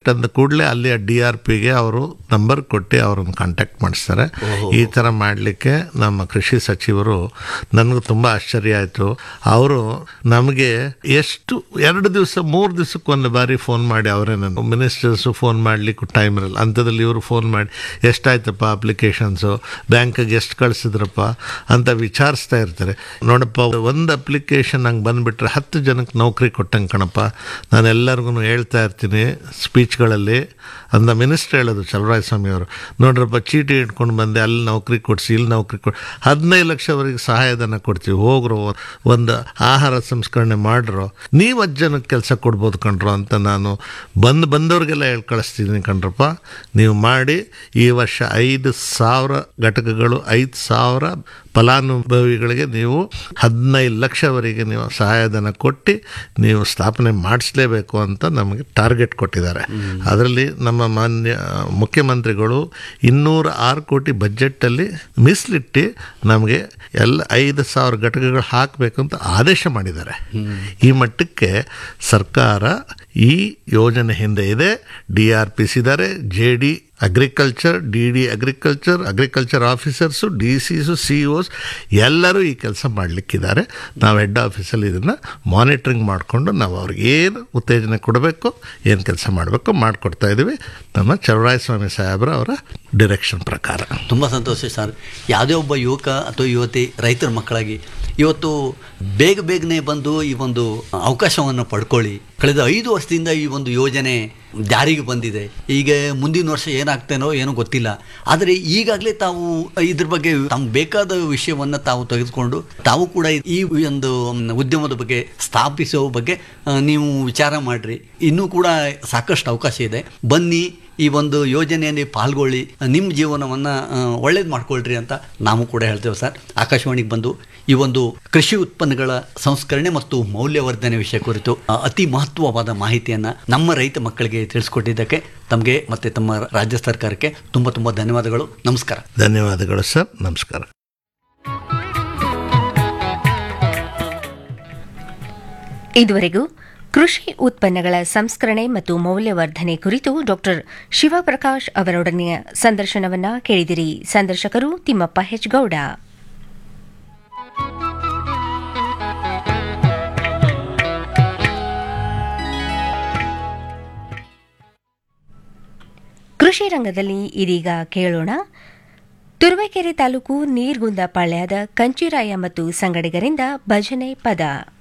ಅಂದ ಕೂಡಲೇ ಅಲ್ಲಿ ಡಿ ಆರ್ ಪಿಗೆ ಅವರು ನಂಬರ್ ಕೊಟ್ಟು ಅವ್ರನ್ನ ಕಾಂಟ್ಯಾಕ್ಟ್ ಮಾಡಿಸ್ತಾರೆ ಈ ಥರ ಮಾಡಲಿಕ್ಕೆ ನಮ್ಮ ಕೃಷಿ ಸಚಿವರು ನನಗೂ ತುಂಬ ಆಶ್ಚರ್ಯ ಆಯಿತು ಅವರು ನಮಗೆ ಎಷ್ಟು ಎರಡು ದಿವಸ ಮೂರು ದಿವಸಕ್ಕೆ ಒಂದು ಬಾರಿ ಫೋನ್ ಮಾಡಿ ಅವರೇ ನನ್ನ ಮಿನಿಸ್ಟರ್ಸು ಫೋನ್ ಮಾಡಲಿಕ್ಕೂ ಟೈಮ್ ಇರಲ್ಲ ಅಂಥದ್ರಲ್ಲಿ ಇವರು ಫೋನ್ ಮಾಡಿ ಎಷ್ಟಾಯ್ತಪ್ಪ ಅಪ್ಲಿಕೇಶನ್ಸು ಬ್ಯಾಂಕಿಗೆ ಎಷ್ಟು ಕಳಿಸಿದ್ರಪ್ಪ ಅಂತ ವಿಚಾರಿಸ್ತಾ ಇರ್ತಾರೆ ನೋಡಪ್ಪ ಒಂದು ಅಪ್ಲಿಕೇಶನ್ ಹಂಗೆ ಬಂದುಬಿಟ್ರೆ ಹತ್ತು ಜನಕ್ಕೆ ನೌಕರಿ ಕೊಟ್ಟಂಗೆ ಕಣಪ್ಪ ನಾನು ಎಲ್ಲರಿಗೂ ಹೇಳ್ತಾ ಇರ್ತೀನಿ ಸ್ಪೀಚ್ಗಳಲ್ಲಿ ಅಂದ ಮಿನಿಸ್ಟರ್ ಹೇಳೋದು ಚಲರಾಯ ಸ್ವಾಮಿ ಅವರು ನೋಡ್ರಪ್ಪ ಚೀಟಿ ಇಟ್ಕೊಂಡು ಬಂದೆ ಅಲ್ಲಿ ನೌಕರಿ ಕೊಡಿಸಿ ಇಲ್ಲಿ ನೌಕರಿ ಕೊಡಿ ಹದಿನೈದು ಲಕ್ಷವರೆಗೆ ಸಹಾಯಧನ ಕೊಡ್ತೀವಿ ಹೋಗ್ರು ಒಂದು ಆಹಾರ ಸಂಸ್ಕರಣೆ ಮಾಡ್ರು ನೀವು ಹತ್ತು ಜನಕ್ಕೆ ಕೆಲಸ ಕೊಡ್ಬೋದು ಕಣ್ರು ಅಂತ ನಾನು ಬಂದು ಬಂದವ್ರಿಗೆಲ್ಲ ಹೇಳಿ ಕಳಿಸ್ತೀನಿ ಕಣ್ರಪ್ಪ ನೀವು ಮಾಡಿ ಈ ವರ್ಷ ಐದು ಸಾವಿರ ಘಟಕಗಳು ಐದು ಸಾವಿರ ಫಲಾನುಭವಿಗಳಿಗೆ ನೀವು ಹದಿನೈದು ಲಕ್ಷವರೆಗೆ ನೀವು ಸಹಾಯಧನ ಕೊಟ್ಟು ನೀವು ಸ್ಥಾಪನೆ ಮಾಡಿಸ್ಲೇಬೇಕು ಅಂತ ನಮಗೆ ಟಾರ್ಗೆಟ್ ಕೊಟ್ಟಿದ್ದಾರೆ ಅದರಲ್ಲಿ ನಮ್ಮ ಮಾನ್ಯ ಮುಖ್ಯಮಂತ್ರಿಗಳು ಇನ್ನೂರ ಆರು ಕೋಟಿ ಬಜೆಟಲ್ಲಿ ಮೀಸಲಿಟ್ಟು ನಮಗೆ ಎಲ್ಲ ಐದು ಸಾವಿರ ಘಟಕಗಳು ಹಾಕಬೇಕು ಅಂತ ಆದೇಶ ಮಾಡಿದ್ದಾರೆ ಈ ಮಟ್ಟಕ್ಕೆ ಸರ್ಕಾರ ಈ ಯೋಜನೆ ಹಿಂದೆ ಇದೆ ಡಿ ಆರ್ ಪಿ ಇದ್ದಾರೆ J D agriculture D D agriculture agriculture officers D ಸಿಸು ಸಿ ಒಸ್ ಎಲ್ಲರೂ ಈ ಕೆಲಸ ಮಾಡಲಿಕ್ಕಿದ್ದಾರೆ ನಾವು ಹೆಡ್ ಆಫೀಸಲ್ಲಿ ಇದನ್ನು ಮಾನಿಟ್ರಿಂಗ್ ಮಾಡಿಕೊಂಡು ನಾವು ಅವ್ರಿಗೆ ಏನು ಉತ್ತೇಜನ ಕೊಡಬೇಕು ಏನು ಕೆಲಸ ಮಾಡಬೇಕು ಮಾಡಿಕೊಡ್ತಾ ಇದ್ದೀವಿ ನಮ್ಮ ಚಲರಾಯ ಸ್ವಾಮಿ ಸಾಹೇಬ್ರ ಅವರ ಡಿರೆಕ್ಷನ್ ಪ್ರಕಾರ ತುಂಬ ಸಂತೋಷ ಸರ್ ಯಾವುದೇ ಒಬ್ಬ ಯುವಕ ಅಥವಾ ಯುವತಿ ರೈತರ ಮಕ್ಕಳಾಗಿ ಇವತ್ತು ಬೇಗ ಬೇಗನೆ ಬಂದು ಈ ಒಂದು ಅವಕಾಶವನ್ನು ಪಡ್ಕೊಳ್ಳಿ ಕಳೆದ ಐದು ವರ್ಷದಿಂದ ಈ ಒಂದು ಯೋಜನೆ ಜಾರಿಗೆ ಬಂದಿದೆ ಈಗ ಮುಂದಿನ ವರ್ಷ ಏನಾಗ್ತೇನೋ ಏನೋ ಗೊತ್ತಿಲ್ಲ ಆದರೆ ಈಗಾಗಲೇ ತಾವು ಇದ್ರ ಬಗ್ಗೆ ತಮ್ಗೆ ಬೇಕಾದ ವಿಷಯವನ್ನು ತಾವು ತೆಗೆದುಕೊಂಡು ತಾವು ಕೂಡ ಈ ಒಂದು ಉದ್ಯಮದ ಬಗ್ಗೆ ಸ್ಥಾಪಿಸೋ ಬಗ್ಗೆ ಆ, ನೀವು ವಿಚಾರ ಮಾಡಿರಿ ಇನ್ನೂ ಕೂಡ ಸಾಕಷ್ಟು ಅವಕಾಶ ಇದೆ ಬನ್ನಿ ಈ ಒಂದು ಯೋಜನೆಯಲ್ಲಿ ಪಾಲ್ಗೊಳ್ಳಿ ನಿಮ್ಮ ಜೀವನವನ್ನು ಒಳ್ಳೇದು ಮಾಡ್ಕೊಳ್ರಿ ಅಂತ ನಾವು ಕೂಡ ಹೇಳ್ತೇವೆ ಸರ್ ಆಕಾಶವಾಣಿಗೆ ಬಂದು ಈ ಒಂದು ಕೃಷಿ ಉತ್ಪನ್ನಗಳ ಸಂಸ್ಕರಣೆ ಮತ್ತು ಮೌಲ್ಯವರ್ಧನೆ ವಿಷಯ ಕುರಿತು ಆ, ಅತಿ ಮಹತ್ವವಾದ ಮಾಹಿತಿಯನ್ನು ನಮ್ಮ ರೈತ ಮಕ್ಕಳಿಗೆ ತಿಳಿಸ್ಕೊಟ್ಟಿದ್ದಕ್ಕೆ ತಮಗೆ ಮತ್ತು ತಮ್ಮ ರಾಜ್ಯ ಸರ್ಕಾರಕ್ಕೆ ತುಂಬ ತುಂಬ ಧನ್ಯವಾದಗಳು ನಮಸ್ಕಾರ ಧನ್ಯವಾದಗಳು ಸರ್ ನಮಸ್ಕಾರ ಇದುವರೆಗೂ ಕೃಷಿ ಉತ್ಪನ್ನಗಳ ಸಂಸ್ಕರಣೆ ಮತ್ತು ಮೌಲ್ಯವರ್ಧನೆ ಕುರಿತು ಡಾಕ್ಟರ್ ಶಿವಪ್ರಕಾಶ್ ಅವರೊಡನೆಯ ಸಂದರ್ಶನವನ್ನ ಕೇಳಿದಿರಿ ಸಂದರ್ಶಕರು ತಿಮ್ಮಪ್ಪ ಹೆಚ್ಗೌಡ ಕೃಷಿ ರಂಗದಲ್ಲಿ ಇದೀಗ ಕೇಳೋಣ ತುರುವೇಕೆರೆ ತಾಲೂಕು ನೀರ್ಗುಂದ ಪಾಳ್ಯದ ಕಂಚಿರಾಯ ಮತ್ತು ಸಂಗಡಿಗರಿಂದ ಭಜನೆ ಪದ